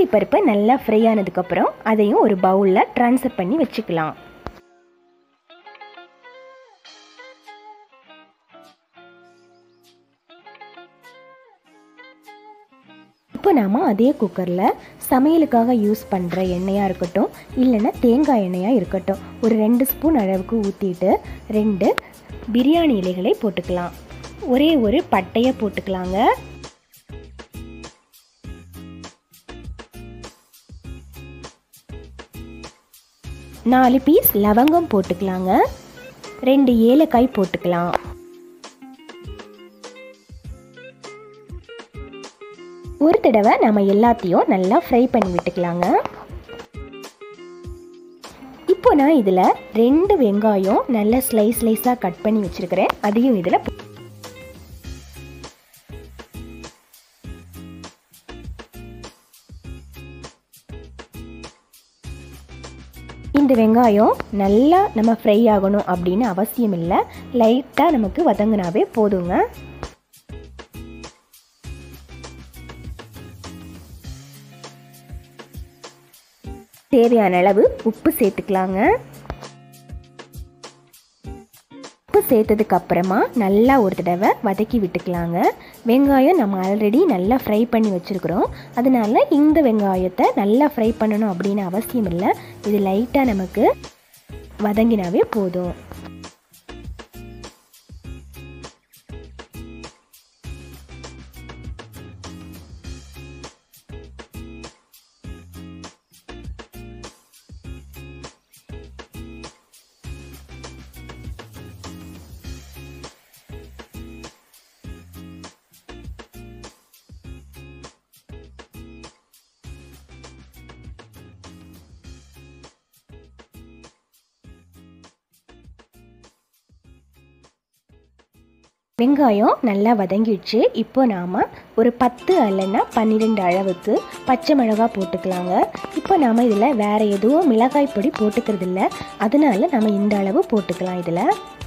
பருப்பு நல்லா ஃப்ரை ஆனதுக்கப்புறம் அதையும் ஒரு பவுலில் ட்ரான்ஸ்ஃபர் பண்ணி வச்சுக்கலாம் இப்போ நாம் அதே குக்கரில் சமையலுக்காக யூஸ் பண்ணுற எண்ணெயாக இருக்கட்டும் இல்லைன்னா தேங்காய் எண்ணெயாக இருக்கட்டும் ஒரு ரெண்டு ஸ்பூன் அளவுக்கு ஊற்றிட்டு ரெண்டு பிரியாணி இலைகளை போட்டுக்கலாம் ஒரே ஒரு பட்டையை போட்டுக்கலாங்க நாலு பீஸ் லவங்கம் போட்டுக்கலாங்க ரெண்டு ஏலக்காய் போட்டுக்கலாம் ஒரு தடவை நம்ம எல்லாத்தையும் நல்லா ஃப்ரை பண்ணி விட்டுக்கலாங்க இப்போ நான் இதில் ரெண்டு வெங்காயம் நல்லா ஸ்லைஸ் ஸ்லைஸாக கட் பண்ணி வச்சுருக்கிறேன் அதையும் இதில் இந்த வெங்காயம் நல்லா நம்ம ஃப்ரை ஆகணும் அப்படின்னு அவசியம் இல்லை லைட்டாக நமக்கு வதங்கினாவே போதுங்க தேவையான அளவு உப்பு சேர்த்துக்கலாங்க உப்பு சேர்த்ததுக்கு அப்புறமா நல்லா ஒரு தடவை வதக்கி விட்டுக்கலாங்க வெங்காயம் நம்ம ஆல்ரெடி நல்லா ஃப்ரை பண்ணி வச்சுருக்குறோம் அதனால இந்த வெங்காயத்தை நல்லா ஃப்ரை பண்ணணும் அப்படின்னு அவசியம் இல்லை இது லைட்டாக நமக்கு வதங்கினாவே போதும் வெங்காயம் நல்லா வதங்கிடுச்சு இப்போ நாம் ஒரு பத்து அல்லைன்னா பன்னிரெண்டு அளவுக்கு பச்சை மிளகாய் போட்டுக்கலாங்க இப்போ நாம் இதில் வேறு எதுவும் மிளகாய் பொடி போட்டுக்கிறது இல்லை அதனால நம்ம இந்த அளவு போட்டுக்கலாம் இதில்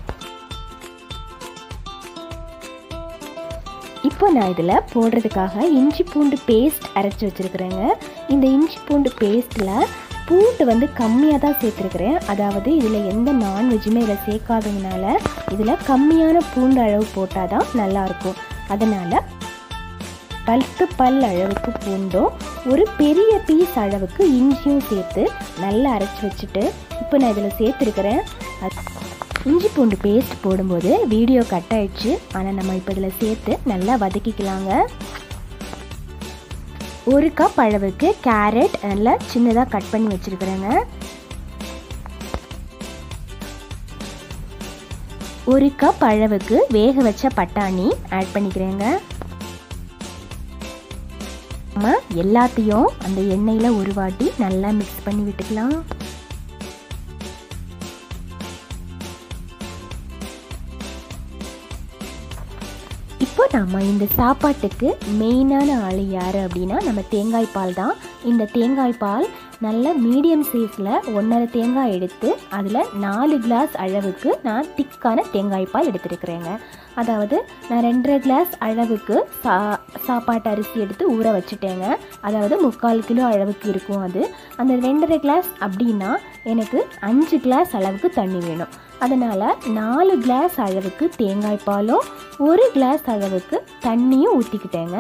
இப்போ நான் இதில் போடுறதுக்காக இஞ்சி பூண்டு பேஸ்ட் அரைச்சி வச்சுருக்குறேங்க இந்த இஞ்சி பூண்டு பேஸ்ட்டில் பூண்டு வந்து கம்மியாக தான் சேர்த்துருக்குறேன் அதாவது இதில் எந்த நான்வெஜ்ஜுமே இதில் சேர்க்காததுனால இதில் கம்மியான பூண்டு அளவு போட்டால் தான் நல்லாயிருக்கும் அதனால் பத்து பல் அளவுக்கு பூண்டும் ஒரு பெரிய பீஸ் அளவுக்கு இஞ்சியும் சேர்த்து நல்லா அரைச்சி வச்சுட்டு இப்போ நான் இதில் சேர்த்துருக்கிறேன் இஞ்சி பூண்டு பேஸ்ட் போடும்போது வீடியோ கட் ஆயிடுச்சு ஆனால் நம்ம இப்போ இதில் சேர்த்து நல்லா வதக்கிக்கலாங்க ஒரு கப் அளவுக்கு கேரட் நல்லா சின்னதாக கட் பண்ணி வச்சுருக்குறேங்க ஒரு கப் அளவுக்கு வேக வச்ச பட்டாணி ஆட் பண்ணிக்கிறேங்க நம்ம எல்லாத்தையும் அந்த எண்ணெயில் ஒரு வாட்டி நல்லா மிக்ஸ் பண்ணி விட்டுக்கலாம் இப்போ நம்ம இந்த சாப்பாட்டுக்கு மெயினான ஆள் யார் அப்படின்னா நம்ம தேங்காய் பால் தான் இந்த தேங்காய் பால் நல்ல மீடியம் சைஸில் ஒன்றரை தேங்காய் எடுத்து அதில் நாலு கிளாஸ் அளவுக்கு நான் திக்கான தேங்காய் பால் எடுத்துருக்குறேங்க அதாவது நான் ரெண்டரை கிளாஸ் அளவுக்கு சா சாப்பாட்டு அரிசி எடுத்து ஊற வச்சுட்டேங்க அதாவது முக்கால் கிலோ அளவுக்கு இருக்கும் அது அந்த ரெண்டரை கிளாஸ் அப்படின்னா எனக்கு அஞ்சு கிளாஸ் அளவுக்கு தண்ணி வேணும் அதனால் நாலு கிளாஸ் அளவுக்கு தேங்காய் பாலும் ஒரு கிளாஸ் அளவுக்கு தண்ணியும் ஊற்றிக்கிட்டேங்க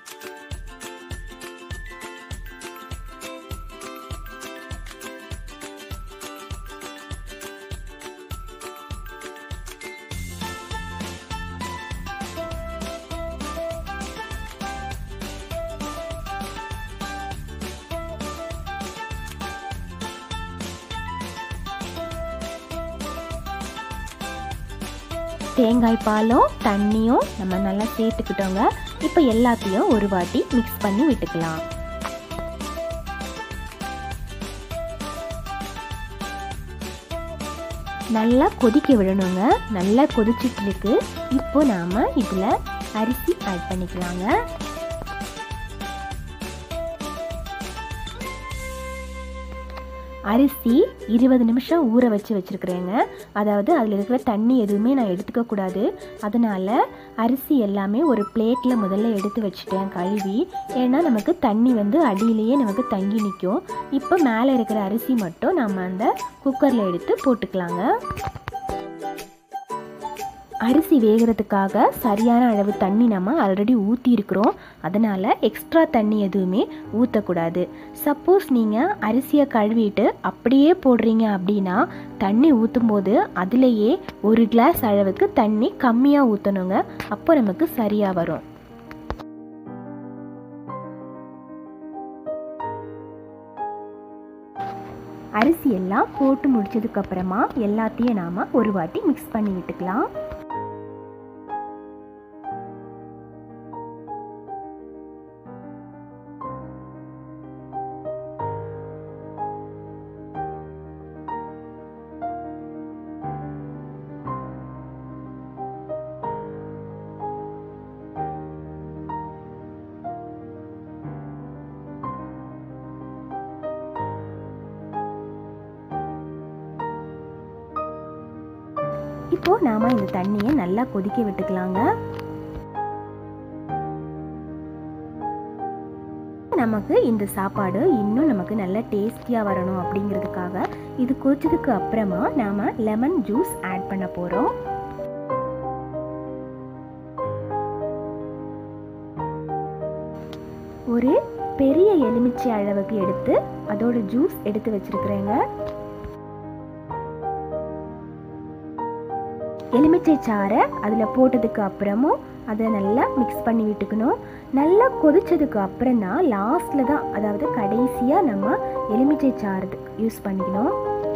தேங்காய் பாலும் தண்ணியும் நம்ம நல்லா சேர்த்துக்கிட்டோங்க இப்போ எல்லாத்தையும் ஒரு வாட்டி மிக்ஸ் பண்ணி விட்டுக்கலாம் நல்லா கொதிக்க விடணுங்க நல்லா கொதிச்சிட்டு இருக்கு இப்போ நாம இதில் அரிசி ஆட் பண்ணிக்கலாங்க அரிசி இருபது நிமிஷம் ஊற வச்சு வச்சுருக்குறேங்க அதாவது அதில் இருக்கிற தண்ணி எதுவுமே நான் எடுத்துக்க கூடாது அதனால் அரிசி எல்லாமே ஒரு பிளேட்டில் முதல்ல எடுத்து வச்சுட்டேன் கழுவி ஏன்னா நமக்கு தண்ணி வந்து அடியிலேயே நமக்கு தங்கி நிற்கும் இப்போ மேலே இருக்கிற அரிசி மட்டும் நம்ம அந்த குக்கரில் எடுத்து போட்டுக்கலாங்க அரிசி வேகிறதுக்காக சரியான அளவு தண்ணி நம்ம ஆல்ரெடி ஊற்றி இருக்கிறோம் அதனால் எக்ஸ்ட்ரா தண்ணி எதுவுமே ஊற்றக்கூடாது சப்போஸ் நீங்கள் அரிசியை கழுவிட்டு அப்படியே போடுறீங்க அப்படின்னா தண்ணி ஊற்றும் போது அதுலேயே ஒரு கிளாஸ் அளவுக்கு தண்ணி கம்மியாக ஊற்றணுங்க அப்போ நமக்கு சரியாக வரும் அரிசி எல்லாம் போட்டு முடிச்சதுக்கப்புறமா எல்லாத்தையும் நாம் ஒரு வாட்டி மிக்ஸ் பண்ணி விட்டுக்கலாம் இப்போ நாம இந்த தண்ணியை நல்லா கொதிக்க விட்டுக்கலாங்க நமக்கு இந்த சாப்பாடு இன்னும் நமக்கு நல்ல டேஸ்டியாக வரணும் அப்படிங்கிறதுக்காக இது கொதிச்சதுக்கு அப்புறமா நாம் லெமன் ஜூஸ் ஆட் பண்ண போகிறோம் ஒரு பெரிய எலுமிச்சை அளவுக்கு எடுத்து அதோட ஜூஸ் எடுத்து வச்சிருக்கிறேங்க எலுமிச்சை சாறை அதில் போட்டதுக்கு அப்புறமும் அதை நல்லா மிக்ஸ் பண்ணி விட்டுக்கணும் நல்லா கொதிச்சதுக்கு அப்புறம் தான் லாஸ்ட்டில் தான் அதாவது கடைசியாக நம்ம எலுமிச்சை சாறு யூஸ் பண்ணிக்கணும்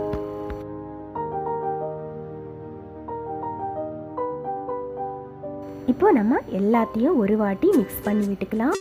இப்போ நம்ம எல்லாத்தையும் ஒரு வாட்டி மிக்ஸ் பண்ணி விட்டுக்கலாம்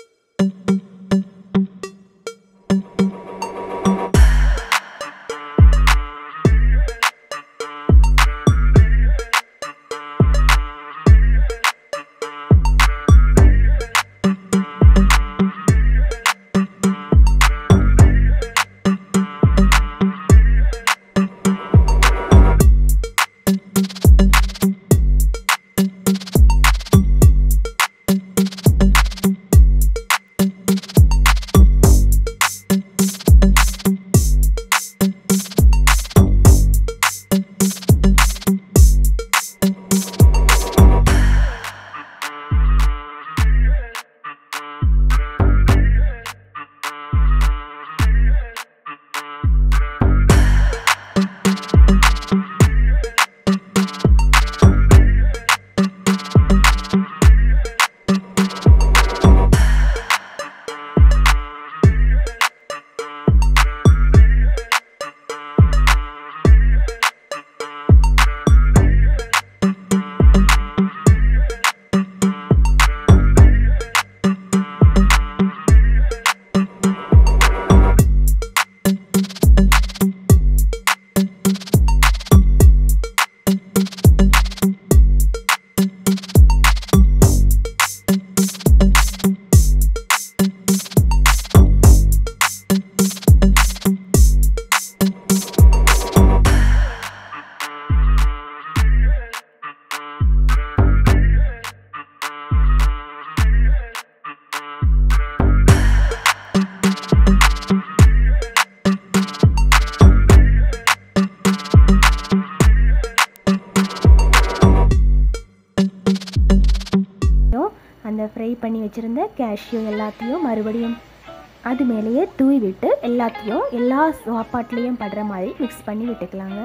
அந்த ஃப்ரை பண்ணி வச்சுருந்த கேஷ்யூ எல்லாத்தையும் மறுபடியும் அது மேலேயே தூவி விட்டு எல்லாத்தையும் எல்லா சாப்பாட்லேயும் படுற மாதிரி மிக்ஸ் பண்ணி விட்டுக்கலாங்க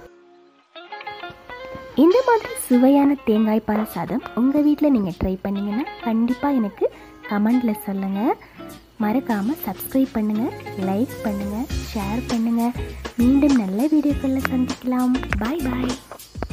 இந்த மாதிரி சுவையான தேங்காய் பால் சாதம் உங்கள் வீட்டில் நீங்கள் ட்ரை பண்ணிங்கன்னா கண்டிப்பாக எனக்கு கமெண்டில் சொல்லுங்கள் மறக்காமல் சப்ஸ்கிரைப் பண்ணுங்கள் லைக் பண்ணுங்கள் ஷேர் பண்ணுங்கள் மீண்டும் நல்ல வீடியோக்களில் சந்திக்கலாம் பாய் பாய்